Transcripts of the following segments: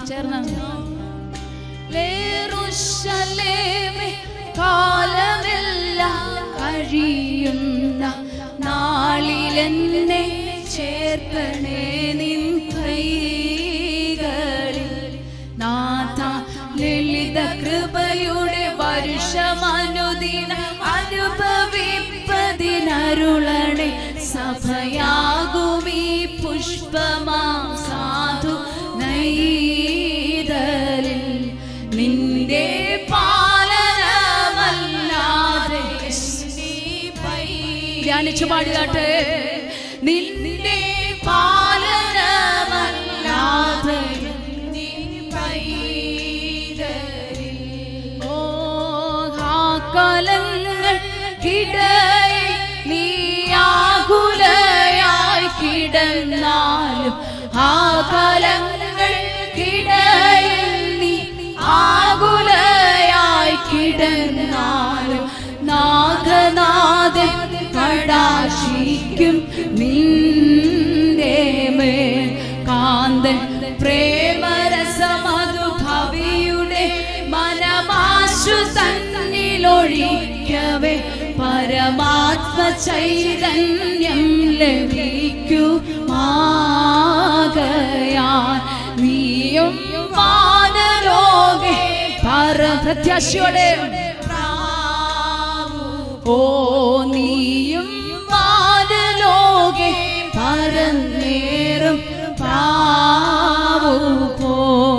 ചേർന്ന് ലേറുശലേമേ കാലമെല്ലാം കഴിയുന്ന നാളിലെന്നെ ചേർക്കണേ നിൻ കൈകളിൽ നാഥ ലളിത കൃപയുടെ വർഷമനുദിന അനുഭവിപ്പതിനരുളണേ സഭയാകുമീ പുഷ്പമാം സാധു നൈതലിൽ നിന്റെ പാലനമല്ലാതെ ധ്യാനിച്ചു പാടുകാട്ടെ നിന്റെ പാലനമല്ലാതെ ഓ കാലങ്ങൾ കിടയിൽ നീ ആകുലയായി കിടന്നാലും ആ കാലങ്ങൾ കിടയിൽ നീ ആകുലയായി കിടന്നാലും നാഗനാഥൻ കടാശിക്കും നിന്റെ മേൽ കാന്തൻ പ്രേമരസമധുഭവിയുടെ മനമാശു തന്നിലൊഴിക്കവേ പരമാത്മ ചൈതന്യം ലഭിക്കുമാകയാൽ നീയും വാനലോകെ പരപ്രത്യാശയോടെ ഓ നീയും വാനലോകെ പരന്നേറും പ്രാവു പോ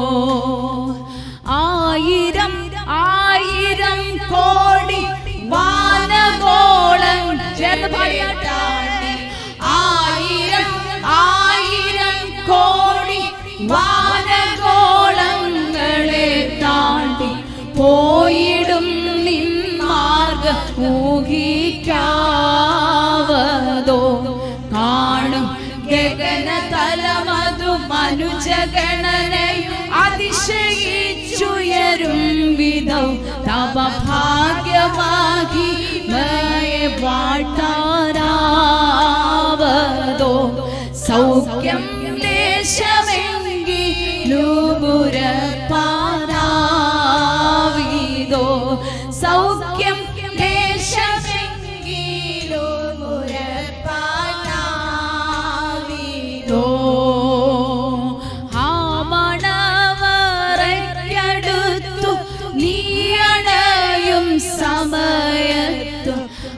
ആയിരം ആയിരം കോടി വാനഗോളം ചേർന്ന് പാടിയാട്ടാണ് ആയിരം ആയിരം കോടി വാനഗോളങ്ങളെ താണ്ടി പോയിടും നിൻ മാർഗ ഊഹിക്കാവതോ കാണും ഗഗന തലമതു മനുജഗണനയും അതിശയിച്ചുയരും വിധം തവ ഭാഗ്യമാകി മയെ വാട്ടാരാവതോ സൗഖ്യം ദേശമെങ്കിലുപുരപ്പാരാവിതോ സൗഖ്യം ദേശമെങ്കിലുപുരപ്പാരാവിതോ ഹാമണവറയ്ക്കടുത്തു നീയണയും സമയത്തു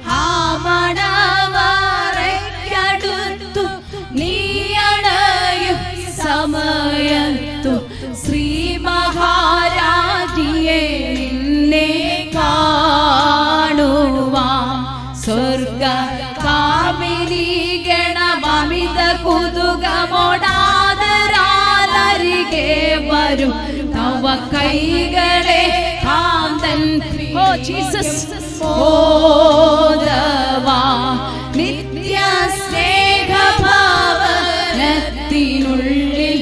ഹാമണവറയ്ക്കടുത്തു നീയണയും സമയത്തു ശ്രീ മഹാരാജിയെ നിന്നെ കാണുവാൻ സ്വർഗ കാമിനി ഗണമമിത കുതുകമോടാതരാലരികെ വരും തവ കൈകളെ കാന്തൻ ഓ ജീസസ് ഓദവാ നിത്യ സ്നേഹഭാവനത്തിനുള്ളിൽ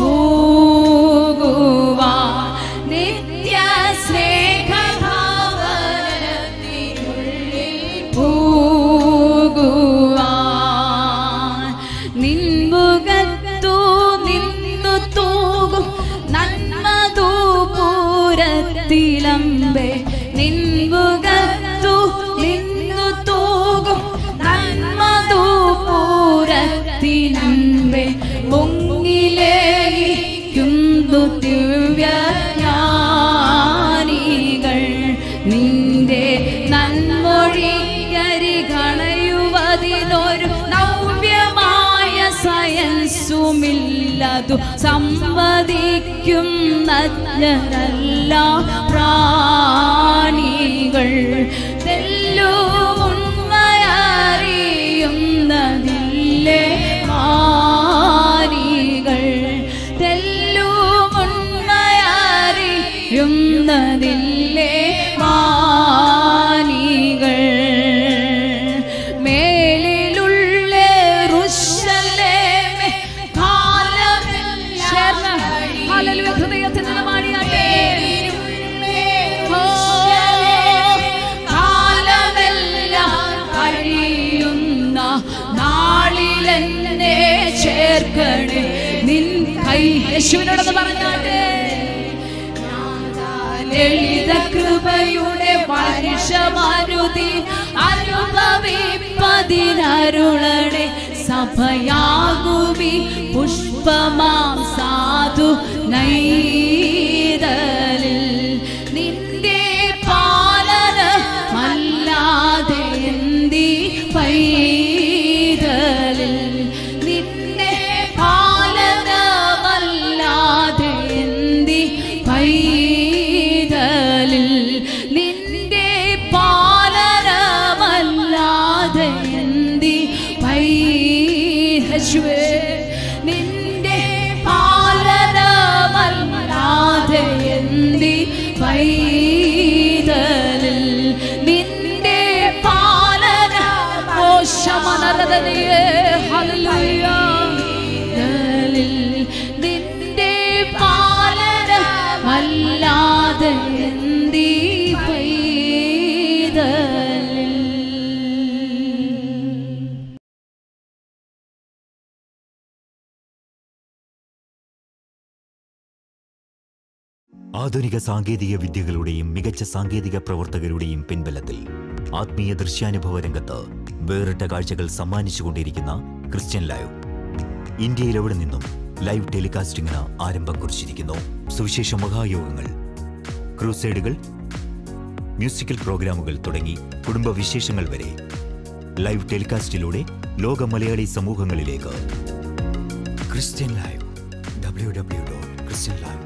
പോകുവാ നിത്യ സ്നേഹഭാവനത്തിനുള്ളിൽ പോകുവാൻ നിൻമുഖത്തു നിന്നു തൂകും നന്മതൂ പൂരത്തിലമ്പേ നിൻമുഖത്തു നിന്നു തൂകും നന്മതൂ പൂരത്തിലമ്പേ മുങ്ങിലേക്കുന്നു ദിവ്യ ജ്ഞാനികൾ നിന്റെ നന്മൊഴിയരി കളയുവതിനൊരു നവ്യമായ സയൻസുമില്ലതു സംവദിക്കും നജ്ഞരല്ല പ്രാണികൾ തെല്ലുമുണ്മയറിയുന്നതില്ലേ മാനികൾ തെല്ലുമുണ്മയറിയുന്നതില്ലേ മാനികൾ മേലിലുള്ള റുശലേമേ കാലമെല്ലാം ഹല്ലേലൂയ ഹൃദയത്തിൽ നിന്ന് പാടിയാട്ടെ ഓ, കാലമെല്ലാം കഴിയുന്ന നാളിലെന്നെ ചേർക്കണേ നിൻ കൈ യേശുവിനോടൊന്ന് പറഞ്ഞാട്ടെ ലളിത കൃപയുടെ വർഷമരുതി അനുഭവിപ്പതിനരുളണേ സഭയാകുമി പുഷ്പമാം സാധു നൈതലിൽ നിന്റെ പാലനമല്ലാതെ എന്തി പൈതലിൽ നിന്റെ പാലനമല്ലാതെ എന്തി പൈതലിൽ നിന്റെ പാലനമല്ലാതെ എന്തി പൈഹശ്വേ നിന്റെ പാലനമല്ലാതെ എന്തി പൈതലിൽ നിന്റെ പാലന ഓശമനരതയെ ഹല്ലേലൂയ ദലിൽ നിന്റെ പാലന അല്ലാതെ എന്തി പൈതലിൽ ആധുനിക സാങ്കേതിക വിദ്യകളുടെയും മികച്ച സാങ്കേതിക പ്രവർത്തകരുടെയും പിൻബലത്തിൽ ആത്മീയ ദൃശ്യാനുഭവ രംഗത്ത് വേറിട്ട കാഴ്ചകൾ സമ്മാനിച്ചുകൊണ്ടിരിക്കുന്ന ക്രിസ്ത്യൻ ലൈവ് ഇന്ത്യയിൽ എവിടെ നിന്നും ലൈവ് ടെലികാസ്റ്റിംഗിന് ആരംഭം കുറിച്ചിരിക്കുന്നു സുവിശേഷ മഹായോഗങ്ങൾ ക്രൂസൈഡുകൾ മ്യൂസിക്കൽ പ്രോഗ്രാമുകൾ തുടങ്ങി കുടുംബ വിശേഷങ്ങൾ വരെ ലൈവ് ടെലികാസ്റ്റിലൂടെ ലോക മലയാളി സമൂഹങ്ങളിലേക്ക് Christian live W W dot Christian live